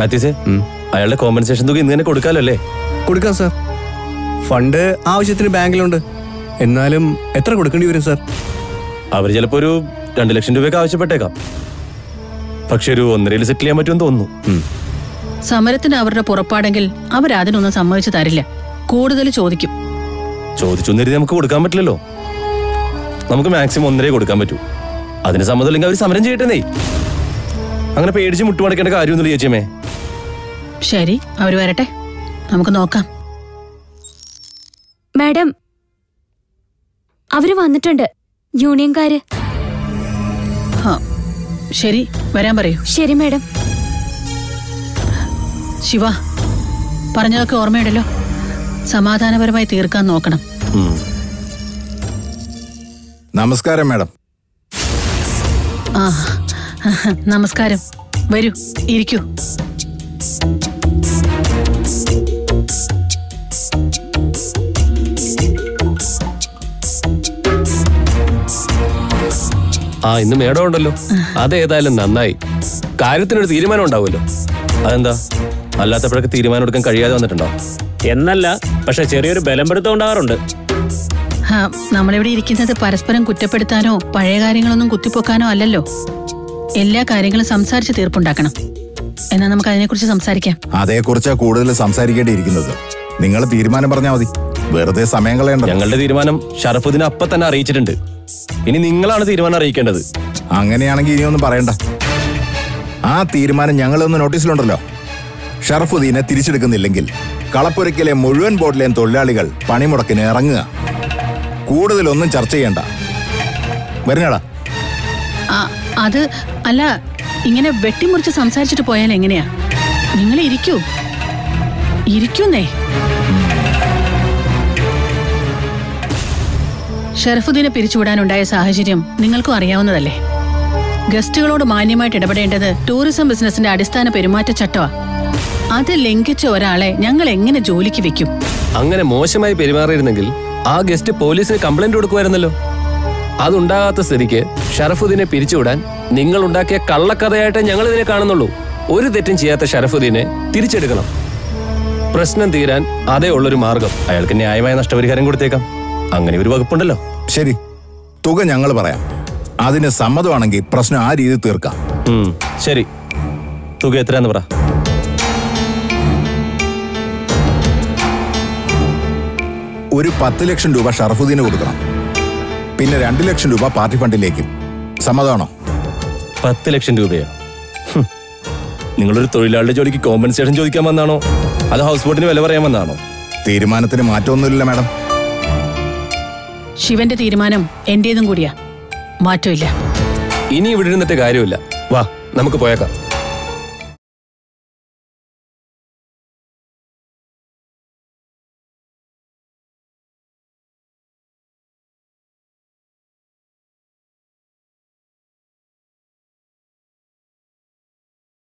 മാത്യൂസേ അയാളുടെ കോമ്പൻസേഷൻ തുക ഇന്ന് തന്നെ കൊടുക്കാലോ അല്ലേ കൊടുക്കാം സാർ ഫണ്ട് ആവശ്യത്തിന് ബാങ്കിലുണ്ട് എന്നാലും എത്ര കൊടുക്കേണ്ടി വരും സാർ അവർ ചിലപ്പോ ഒരു രണ്ട് ലക്ഷം രൂപയൊക്കെ ആവശ്യപ്പെട്ടേക്കാം പക്ഷെ ഒരു ഒന്നരയിൽ സെറ്റിൽ ചെയ്യാൻ പറ്റുമെന്ന് തോന്നുന്നു സമരത്തിന് അവരുടെ പുറപ്പാടെങ്കിൽ അവരതിനൊന്നും സമ്മതിച്ചു തരില്ല കൂടുതൽ ചോദിക്കും ചോദിച്ചൊന്നിരുന്ന് നമുക്ക് കൊടുക്കാൻ പറ്റില്ലല്ലോ നമുക്ക് മാക്സിമം ഒന്നരേ കൊടുക്കാൻ പറ്റൂ അതിന് സമ്മതമില്ലെങ്കിൽ അവർ സമരം ചെയ്യട്ടെന്നേ അങ്ങനെ പേടിച്ച് മുട്ടുമടക്കേണ്ട കാര്യമൊന്നുമില്ല ചേച്ചിയമ്മേ ശരി അവര് വരട്ടെ നമുക്ക് നോക്കാം മാഡം അവര് വന്നിട്ടുണ്ട് യൂണിയൻകാര് ആ, ശരി വരാൻ പറയൂ ശരി മാഡം ശിവ പറഞ്ഞതൊക്കെ ഓർമ്മയുണ്ടല്ലോ സമാധാനപരമായി തീർക്കാൻ നോക്കണം ഉം. നമസ്കാരം മാഡം ആ നമസ്കാരം വരൂ ഇരിക്കൂ ആ ഇന്ന് മേടം ഉണ്ടല്ലോ അതേതായാലും നന്നായി കാര്യത്തിനൊരു തീരുമാനം ഉണ്ടാവുമല്ലോ അതെന്താ അല്ലാത്തപ്പോഴൊക്കെ തീരുമാനം എടുക്കാൻ കഴിയാതെ വന്നിട്ടുണ്ടോ എന്നല്ല പക്ഷെ ചെറിയൊരു ബലംപിടുത്തം ഉണ്ടാകാറുണ്ട് ആ, നമ്മളിവിടെ ഇരിക്കുന്നത് പരസ്പരം കുറ്റപ്പെടുത്താനോ പഴയ കാര്യങ്ങളൊന്നും കുത്തിപ്പൊക്കാനോ അല്ലല്ലോ എല്ലാ കാര്യങ്ങളും സംസാരിച്ച് തീർപ്പുണ്ടാക്കണം എന്നാ നമുക്ക് അതിനെക്കുറിച്ച് സംസാരിക്കാം അതേക്കുറിച്ചാ കൂടുതൽ സംസാരിക്കേണ്ടിയിരിക്കുന്നത് നിങ്ങൾ തീരുമാനം പറഞ്ഞാൽ മതി വെറുതെ സമയം കളയണ്ട ഞങ്ങളുടെ തീരുമാനം ഷറഫുദ്ദീൻ അപ്പൊ തന്നെ അറിയിച്ചിട്ടുണ്ട് ഇനി നിങ്ങളാണ് തീരുമാനം അറിയിക്കേണ്ടത് അങ്ങനെയാണെങ്കിൽ ഇനിയൊന്നും പറയണ്ട ആ തീരുമാനം ഞങ്ങളൊന്ന് നോട്ടീസിലുണ്ടല്ലോ ഷറഫുദ്ദീനെ തിരിച്ചെടുക്കുന്നില്ലെങ്കിൽ കളപ്പുരയ്ക്കിലെ മുഴുവൻ ബോട്ടിലെയും തൊഴിലാളികൾ പണിമുടക്കിന് ഇറങ്ങുക കൂടുതലൊന്നും ചർച്ച ചെയ്യണ്ട വരുന്നടാ ആ, അത് അല്ല ഇങ്ങനെ വെട്ടിമുറിച്ച് സംസാരിച്ചിട്ട് പോയാൽ എങ്ങനെയാ നിങ്ങൾ ഇരിക്കൂ ഇരിക്കുന്നേ ഷെറഫുദ്ദീനെ പിരിച്ചുവിടാനുണ്ടായ സാഹചര്യം നിങ്ങൾക്കും അറിയാവുന്നതല്ലേ ഗസ്റ്റുകളോട് മാന്യമായിട്ട് ഇടപെടേണ്ടത് ടൂറിസം ബിസിനസിന്റെ അടിസ്ഥാന പെരുമാറ്റച്ചട്ടമാ അത് ലംഘിച്ച ഒരാളെ ഞങ്ങൾ എങ്ങനെ ജോലിക്ക് വെക്കും അങ്ങനെ മോശമായി പെരുമാറിയിരുന്നെങ്കിൽ ആ ഗസ്റ്റ് പോലീസിന് കംപ്ലൈന്റ് കൊടുക്കുമായിരുന്നല്ലോ അതുണ്ടാകാത്ത സ്ഥിതിക്ക് ഷറഫുദ്ദീനെ പിരിച്ചുവിടാൻ നിങ്ങൾ ഉണ്ടാക്കിയ കള്ളക്കഥയായിട്ട് ഞങ്ങൾ ഇതിനെ കാണുന്നുള്ളൂ ഒരു തെറ്റും ചെയ്യാത്ത ഷറഫുദ്ദീനെ തിരിച്ചെടുക്കണം പ്രശ്നം തീരാൻ അതേ ഉള്ളൊരു മാർഗം അയാൾക്ക് ന്യായമായ നഷ്ടപരിഹാരം കൊടുത്തേക്കാം അങ്ങനെ ഒരു വകുപ്പുണ്ടല്ലോ ശരി തുക ഞങ്ങൾ പറയാം അതിന് സമ്മതമാണെങ്കിൽ പ്രശ്നം ആ രീതിയിൽ തീർക്കാം ഉം, ശരി തുക എത്രയാന്ന് പറ ഒരു പത്ത് ലക്ഷം രൂപ ഷറഫുദ്ദീന് കൊടുക്കണം പിന്നെ രണ്ട് ലക്ഷം രൂപ പാർട്ടി ഫണ്ടിലേക്കും സമ്മതമാണോ പത്ത് ലക്ഷം രൂപയോ ഹും. നിങ്ങളൊരു തൊഴിലാളിയുടെ ജോലിക്ക് കോമ്പൻസേഷൻ ചോദിക്കാൻ വന്നാണോ അത് ഹൗസ് ബോട്ടിന് വില പറയാൻ വന്നാണോ തീരുമാനത്തിന് മാറ്റമൊന്നുമില്ല മാഡം ശിവന്റെ തീരുമാനം എന്റേതും കൂടിയാ മാറ്റമില്ല ഇനി ഇവിടെ ഇരുന്നിട്ട് കാര്യമില്ല വാ നമുക്ക് പോയേക്കാം